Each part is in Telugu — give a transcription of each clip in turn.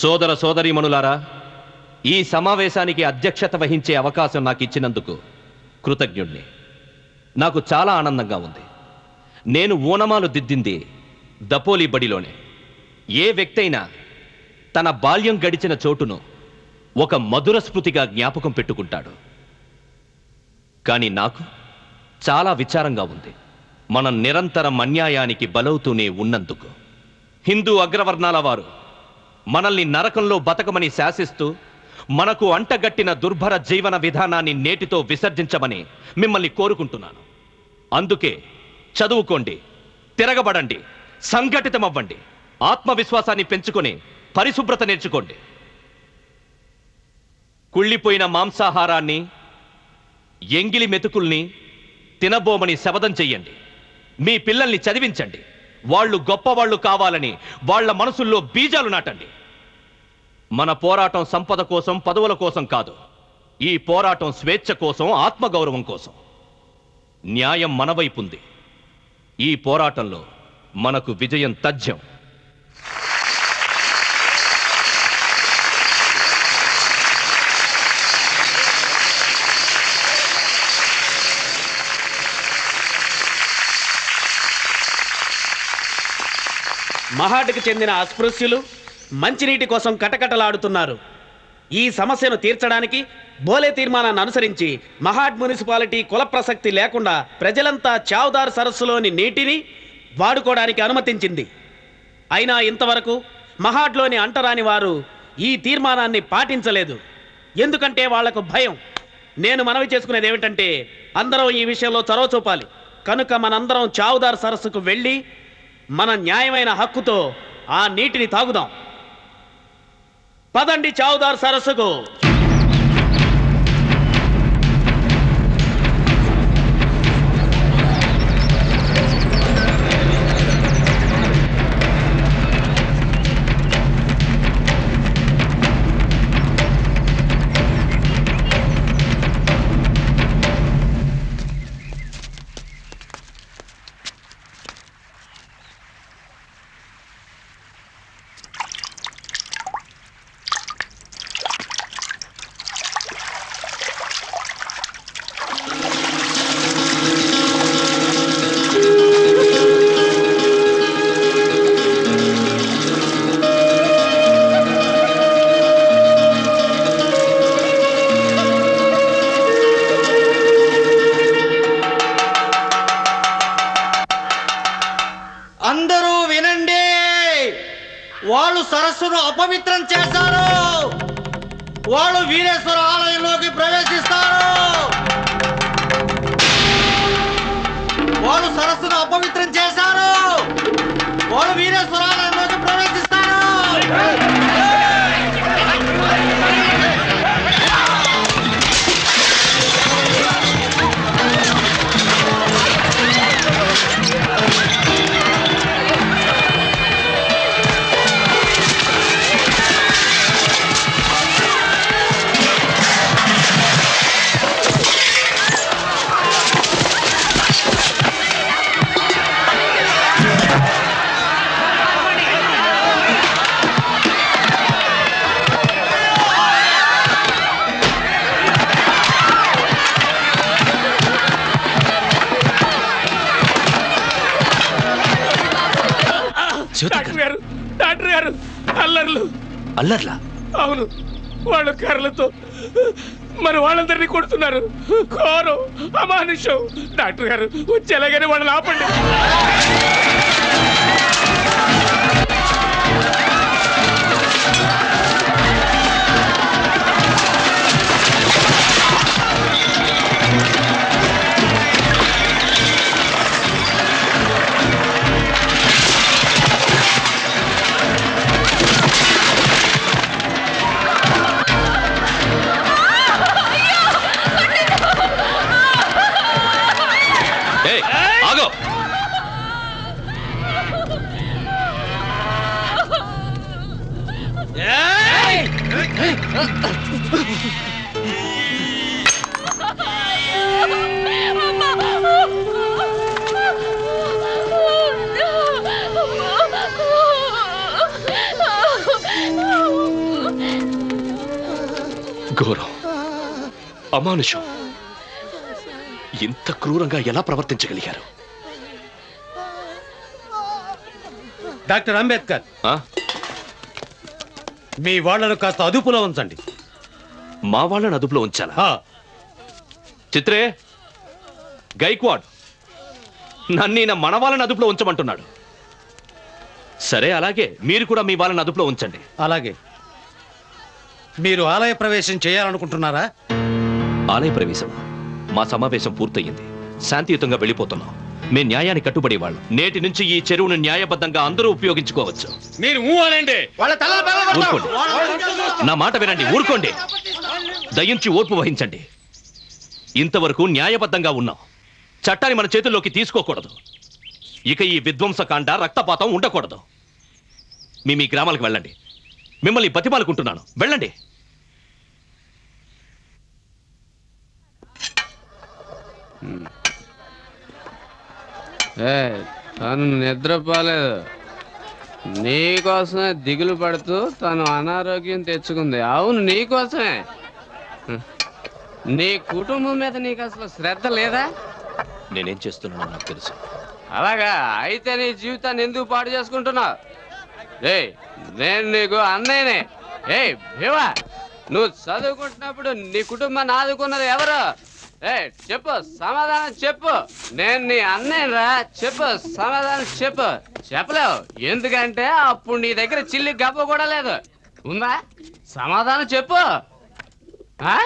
సోదర సోదరీమణులారా ఈ సమావేశానికి అధ్యక్షత వహించే అవకాశం నాకు ఇచ్చినందుకు కృతజ్ఞుణ్ణి నాకు చాలా ఆనందంగా ఉంది నేను ఓనమాలు దిద్దింది దపోలి బడిలోనే ఏ వ్యక్తి అయినా తన బాల్యం గడిచిన చోటును ఒక మధుర స్మృతిగా జ్ఞాపకం పెట్టుకుంటాడు కానీ నాకు చాలా విచారంగా ఉంది మనం నిరంతరం అన్యాయానికి బలవుతూనే ఉన్నందుకు హిందూ అగ్రవర్ణాల వారు మనల్ని నరకంలో బతకమని శాసిస్తూ మనకు అంటగట్టిన దుర్భర జీవన విధానాన్ని నేటితో విసర్జించమని మిమ్మల్ని కోరుకుంటున్నాను అందుకే చదువుకోండి తిరగబడండి సంఘటితమవ్వండి ఆత్మవిశ్వాసాన్ని పెంచుకొని పరిశుభ్రత నేర్చుకోండి కుళ్ళిపోయిన మాంసాహారాన్ని ఎంగిలి మెతుకుల్ని తినబోమని శపథం చెయ్యండి మీ పిల్లల్ని చదివించండి వాళ్ళు గొప్పవాళ్ళు కావాలని వాళ్ళ మనసుల్లో బీజాలు నాటండి మన పోరాటం సంపద కోసం పదవుల కోసం కాదు ఈ పోరాటం స్వేచ్ఛ కోసం ఆత్మగౌరవం కోసం న్యాయం మన వైపు ఉంది ఈ పోరాటంలో మనకు విజయం తథ్యం మహాడ్కి చెందిన అస్పృశ్యులు మంచినీటి కోసం కటకటలాడుతున్నారు ఈ సమస్యను తీర్చడానికి బోలే తీర్మానాన్ని అనుసరించి మహాడ్ మున్సిపాలిటీ కుల ప్రసక్తి లేకుండా ప్రజలంతా చావుదార్ సరస్సులోని నీటిని వాడుకోవడానికి అనుమతించింది అయినా ఇంతవరకు మహాడ్లోని అంటరాని వారు ఈ తీర్మానాన్ని పాటించలేదు ఎందుకంటే వాళ్లకు భయం నేను మనవి చేసుకునేది ఏమిటంటే అందరం ఈ విషయంలో చొరవ చూపాలి కనుక మనందరం చావుదార్ సరస్సుకు వెళ్ళి మన న్యాయమైన హక్కుతో ఆ నీటిని తాగుదాం పదండి చావుదార్ సరస్సుకు అందరూ వినండి వాళ్ళు సరస్సును అపవిత్రం చేశారు వాళ్ళు వీరేశ్వర ఆలయంలోకి ప్రవేశిస్తారు వాళ్ళు సరస్సును అపవిత్రం చేశారు వాళ్ళు వీరేశ్వర ఆలయంలోకి ప్రవేశిస్తారు డాక్టర్ గారు డాక్టర్ గారు అల్లర్లు అల్లర్లా అవును వాళ్ళు కర్రలతో మరి వాళ్ళందరినీ కొడుతున్నారు ఘోరం అమానుషం డాక్టర్ గారు వచ్చి ఎలాగైనా వాళ్ళని ఆపండి ఏయ్, ఆగో అమ్మా ఘోరం అమానుషం ఇంత క్రూరంగా ఎలా ప్రవర్తించగలిగారు డాక్టర్ అంబేద్కర్ ఆ? మీ వాళ్ళను కాస్త అదుపులో ఉంచండి మా వాళ్ళని అదుపులో ఉంచాలా ఆ, చిత్రే గైక్వాడ్ నన్నీన మన వాళ్ళని అదుపులో ఉంచమంటున్నాడు సరే అలాగే మీరు కూడా మీ వాళ్ళని అదుపులో ఉంచండి అలాగే మీరు ఆలయ ప్రవేశం చేయాలనుకుంటున్నారా ఆలయ ప్రవేశం మా సమావేశం పూర్తయింది శాంతియుతంగా వెళ్ళిపోతున్నాం మీ న్యాయానికి కట్టుబడి వాళ్ళు నేటి నుంచి ఈ చెరువును న్యాయబద్ధంగా అందరూ ఉపయోగించుకోవచ్చు మీరు ఊ అనండి ఊరుకోండి నా మాట వినండి ఊరుకోండి దయించి ఓర్పు వహించండి ఇంతవరకు న్యాయబద్ధంగా ఉన్నాం చట్టాన్ని మన చేతుల్లోకి తీసుకోకూడదు ఇక ఈ విధ్వంసకాండ రక్తపాతం ఉండకూడదు మీ మీ గ్రామాలకు వెళ్ళండి మిమ్మల్ని బతిమాలుకుంటున్నాను వెళ్ళండి ఏ తను నిద్రపోలేదు నీకోసమే దిగులు పడుతూ తను అనారోగ్యం తెచ్చుకుంది అవును నీకోసమే హ్మ్. నీ కుటుంబం మీద నీకు అసలు శ్రద్ధ లేదా నేనేం చేస్తున్నానో నాకు తెలుసు అలాగా అయితే నీ జీవితాన్ని ఎందుకు పాడు చేసుకుంటున్నావు ఏయ్ నేను నీకు అన్నయ్యనే ఏయ్ భీవా నువ్వు చదువుకుంటున్నప్పుడు నీ కుటుంబాన్ని ఆదుకున్నది ఎవరు ఏ చెప్పు సమాధానం చెప్పు నేను నీ అన్నయ్యరా చెప్పు సమాధానం చెప్పు చెప్పలేవు ఎందుకంటే అప్పుడు నీ దగ్గర చిల్లి గబ్బ కూడా లేదు ఉందా సమాధానం చెప్పు ఆ?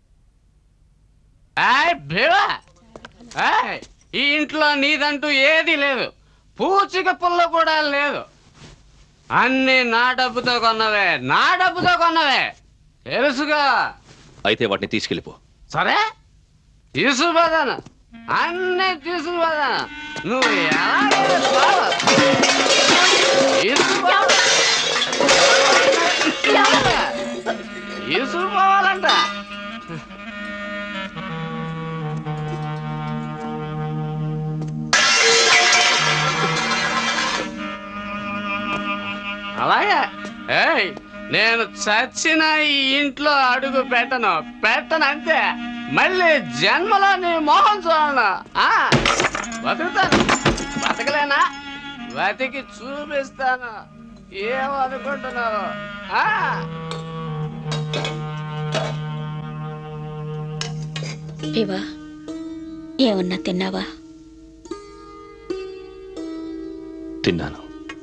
ఏయ్ భీవా ఏయ్, ఈ ఇంట్లో నీదంటూ ఏది లేదు పూచిక పుల్ల కూడా లేదు అన్ని నా డబ్బుతో కొన్నవే నా డబ్బుతో కొన్నవే తెలుసుగా అయితే వాటిని తీసుకెళ్ళిపో సరే తీసుకుపోదాను అన్నీ తీసుకుపోదాను నువ్వు ఎలాగైనా చాలు. తీసుకుపో. తీసుకుపోవాలంట అలాగే ఏయ్ నేను చచ్చిన ఈ ఇంట్లో అడుగు పెట్టను పెట్టను అంతే మళ్ళీ జన్మలో నీ మొహం చూడను ఆ, బతుకుతాను బతకలేనా బతికి చూపిస్తాను ఏమనుకుంటున్నావు ఆ? వివా ఏమన్నా తిన్నావా తిన్నాను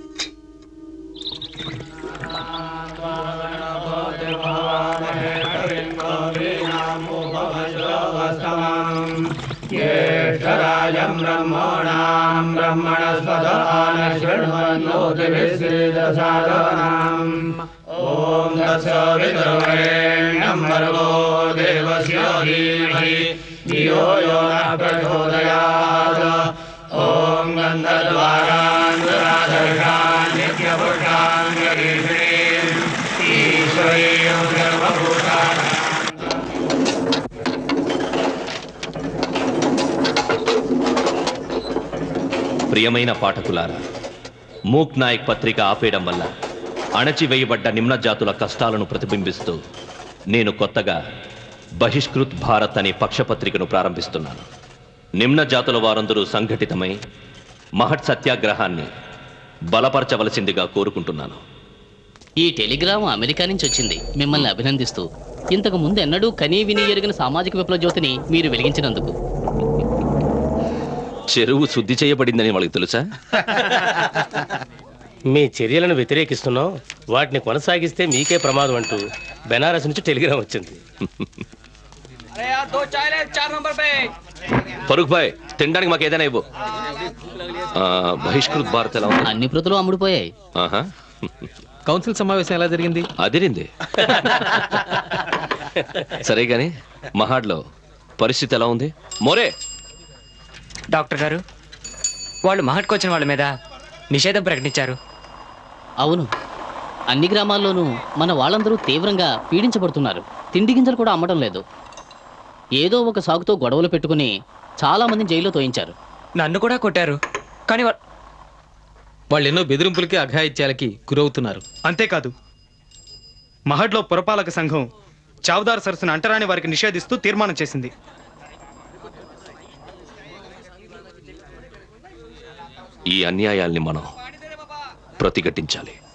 ప్రియమైన పాఠకులారా మూక్ నాయక్ పత్రిక ఆపేయడం వల్ల అణచివేయబడ్డ నిమ్న జాతుల కష్టాలను ప్రతిబింబిస్తూ నేను కొత్తగా బహిష్కృత్ భారత్ అనే పక్షపత్రికను ప్రారంభిస్తున్నాను నిమ్న జాతుల వారందరూ సంఘటితమై మహత్ సత్యాగ్రహాన్ని బలపరచవలసిందిగా కోరుకుంటున్నాను ఈ టెలిగ్రామ్ అమెరికా నుంచి వచ్చింది మిమ్మల్ని అభినందిస్తూ ఇంతకు ముందు ఎన్నడూ కనీ విని ఎరిగిన సామాజిక విప్లవ జ్యోతిని మీరు వెలిగించినందుకు చెరువు శుద్ధి చేయబడిందని వాళ్ళకి తెలుసా మీ చర్యలను వ్యతిరేకిస్తున్నాం వాటిని కొనసాగిస్తే మీకే ప్రమాదం అంటూ బెనారస్ నుంచి టెలిగ్రామ్ వచ్చింది ఫరూక్ భాయ్ తినడానికి మాకు ఏదైనా ఇవ్వు ఆ, బహిష్కృత్ భారత్ ఎలా ఉంది అన్ని ప్రతులు అమ్ముడుపోయాయి ఆహా కౌన్సిల్ సమావేశం ఎలా జరిగింది అదిరింది సరే గాని మహాడ్లో పరిస్థితి ఎలా ఉంది మోరే డాక్టర్ గారు వాళ్ళు మహట్కి వచ్చిన వాళ్ళ మీద నిషేధం ప్రకటించారు అవును అన్ని గ్రామాల్లోనూ మన వాళ్ళందరూ తీవ్రంగా పీడించబడుతున్నారు తిండి గింజలు కూడా అమ్మడం లేదు ఏదో ఒక సాగుతో గొడవలు పెట్టుకుని చాలా మందిని జైల్లో తోయించారు నన్ను కూడా కొట్టారు కానీ వా- వాళ్ళు ఎన్నో బెదిరింపులకి అఘాయిత్యాలకి గురవుతున్నారు అంతేకాదు మహడ్లో పురపాలక సంఘం చావుదార్ సరస్సును అంటరాని వారికి నిషేధిస్తూ తీర్మానం చేసింది ఈ అన్యాయాల్ని మనం ప్రతిఘటించాలి